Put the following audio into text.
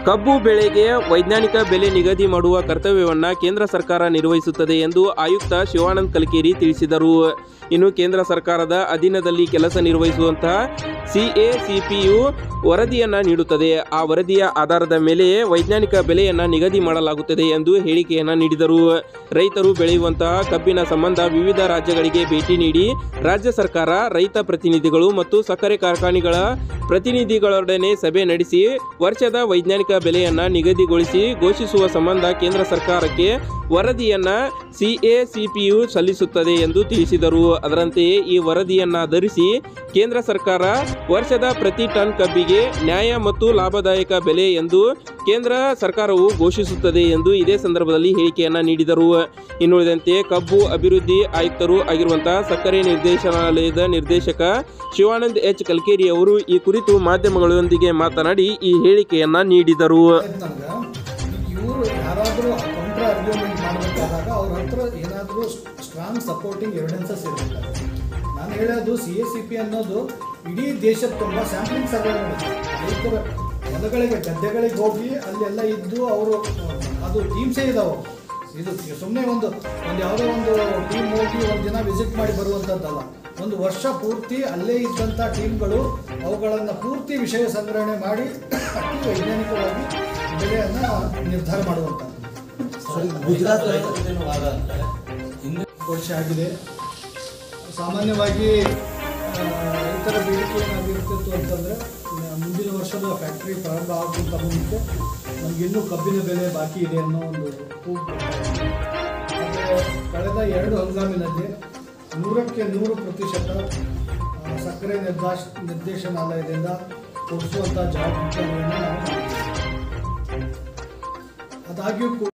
ಕಬ್ಬು ಬೆಳೆಗೆ ವೈಜ್ಞಾನಿಕ ಬೆಲೆ ನಿಗದಿ ಮಾಡುವ ಕರ್ತವ್ಯವನ್ನ ಕೇಂದ್ರ ಸರ್ಕಾರ ನಿರ್ವಹಿಸುತ್ತದೆ ಎಂದು ಆಯುಕ್ತ ಶಿವಾನಂದ್ ಕಲ್ಕೇರಿ ತಿಳಿಸಿದರು ಇನ್ನು ಕೇಂದ್ರ ಸರ್ಕಾರದ ಅಧೀನದಲ್ಲಿ ಕೆಲಸ ನಿರ್ವಹಿಸುವಂತಹ ಸಿಎಸಿಪಿಯು ವರದಿಯನ್ನ ನೀಡುತ್ತದೆ ಆ ವರದಿಯ ಆಧಾರದ ಮೇಲೆ ವೈಜ್ಞಾನಿಕ ಬೆಲೆಯನ್ನ ನಿಗದಿ ಮಾಡಲಾಗುತ್ತದೆ ಎಂದು ಹೇಳಿಕೆಯನ್ನ ನೀಡಿದರು ರೈತರು ಬೆಳೆಯುವಂತಹ ಕಬ್ಬಿನ ಸಂಬಂಧ ವಿವಿಧ ರಾಜ್ಯಗಳಿಗೆ ಭೇಟಿ ನೀಡಿ ರಾಜ್ಯ ಸರ್ಕಾರ ರೈತ ಪ್ರತಿನಿಧಿಗಳು ಮತ್ತು ಸಕ್ಕರೆ ಕಾರ್ಖಾನೆಗಳ ಪ್ರತಿನಿಧಿಗಳೊಡನೆ ಸಭೆ ನಡೆಸಿ ವರ್ಷದ ವೈಜ್ಞಾನಿಕ ಬೆಲೆಯನ್ನ ನಿಗದಿಗೊಳಿಸಿ ಘೋಷಿಸುವ ಸಂಬಂಧ ಕೇಂದ್ರ ಸರ್ಕಾರಕ್ಕೆ ವರದಿಯನ್ನ ಸಿಎಸಿಪಿಯು ಸಲ್ಲಿಸುತ್ತದೆ ಎಂದು ತಿಳಿಸಿದರು ಅದರಂತೆಯೇ ಈ ವರದಿಯನ್ನಾಧರಿಸಿ ಕೇಂದ್ರ ಸರ್ಕಾರ ವರ್ಷದ ಪ್ರತಿ ಟನ್ ಕಬ್ಬಿಗೆ ನ್ಯಾಯ ಮತ್ತು ಲಾಭದಾಯಕ ಬೆಲೆ ಎಂದು ಕೇಂದ್ರ ಸರ್ಕಾರವು ಘೋಷಿಸುತ್ತದೆ ಎಂದು ಇದೇ ಸಂದರ್ಭದಲ್ಲಿ ಹೇಳಿಕೆಯನ್ನ ನೀಡಿದರು ಇನ್ನುಳಿದಂತೆ ಕಬ್ಬು ಅಭಿವೃದ್ಧಿ ಆಯುಕ್ತರು ಆಗಿರುವಂತಹ ಸಕ್ಕರೆ ನಿರ್ದೇಶನಾಲಯದ ನಿರ್ದೇಶಕ ಶಿವಾನಂದ್ ಎಚ್ ಕಲ್ಕೇರಿ ಅವರು ಈ ಕುರಿತು ಮಾಧ್ಯಮಗಳೊಂದಿಗೆ ಮಾತನಾಡಿ ಈ ಹೇಳಿಕೆಯನ್ನ ನೀಡಿದರು ನನಗೆ ಇವರು ಯಾರಾದರೂ ಕೌಂಟರ್ ಆರ್ಗ್ಯುಮೆಂಟ್ ಮಾಡಬೇಕಾದಾಗ ಅವ್ರ ಹತ್ರ ಏನಾದರೂ ಸ್ಟ್ರಾಂಗ್ ಸಪೋರ್ಟಿಂಗ್ ಎವಿಡೆನ್ಸಸ್ ಇರಬೇಕು ನಾನು ಹೇಳೋದು ಸಿ ಎಸ್ ಸಿ ಪಿ ಅನ್ನೋದು ಇಡೀ ದೇಶದ ತುಂಬ ಸ್ಯಾಂಪ್ಲಿಂಗ್ ಸರ್ವೆ ಮಾಡಿದೆ ರೈತರ ಹೊಲಗಳಿಗೆ ಗದ್ದೆಗಳಿಗೆ ಹೋಗಿ ಅಲ್ಲೆಲ್ಲ ಇದ್ದು ಅವರು ಅದು ಟೀಮ್ಸೇ ಇದಾವೆ ಇದು ಸುಮ್ಮನೆ ಒಂದು ಒಂದು ಯಾವುದೋ ಒಂದು ಟೀಮ್ ಹೋಗಿ ಒಂದು ದಿನ ವಿಸಿಟ್ ಮಾಡಿ ಬರುವಂಥದ್ದಲ್ಲ ಒಂದು ವರ್ಷ ಪೂರ್ತಿ ಅಲ್ಲೇ ಇದ್ದಂಥ ಟೀಮ್ಗಳು ಅವುಗಳನ್ನು ಪೂರ್ತಿ ವಿಷಯ ಸಂಗ್ರಹಣೆ ಮಾಡಿ ಅತಿ ವೈಜ್ಞಾನಿಕವಾಗಿ ಬೆಲೆಯನ್ನು ನಿರ್ಧಾರ ಮಾಡುವಂಥದ್ದು ಗುಜರಾತ್ ವರ್ಷ ಆಗಿದೆ ಸಾಮಾನ್ಯವಾಗಿ ಆ, ರೈತರ ಬೇಡಿಕೆ ಏನಾಗಿರ್ತಿತ್ತು ಅಂತಂದರೆ ಮುಂದಿನ ವರ್ಷದ ಫ್ಯಾಕ್ಟ್ರಿ ಪ್ರಾರಂಭ ಆಗೋಕ್ಕಿಂತ ಮುಂಚೆ ನಮಗಿನ್ನೂ ಕಬ್ಬಿನ ಬೆಲೆ ಬಾಕಿ ಇದೆ ಅನ್ನೋ ಒಂದು ಕೂಗು ಆದರೆ ಕಳೆದ ಎರಡು ಹಂಗಾಮಿನಲ್ಲಿ ನೂರಕ್ಕೆ ನೂರು ಪ್ರತಿಶತ ಆ, ಸಕ್ಕರೆ ನಿರ್ದಾಶ್ ನಿರ್ದೇಶನಾಲಯದಿಂದ ಕೊಡಿಸುವಂಥ ಜವಾಬ್ದಾರಿಯನ್ನು ನಾವು ಮಾಡಿದ್ದೇವೆ. ಆದಾಗ್ಯೂ ಕೂಡ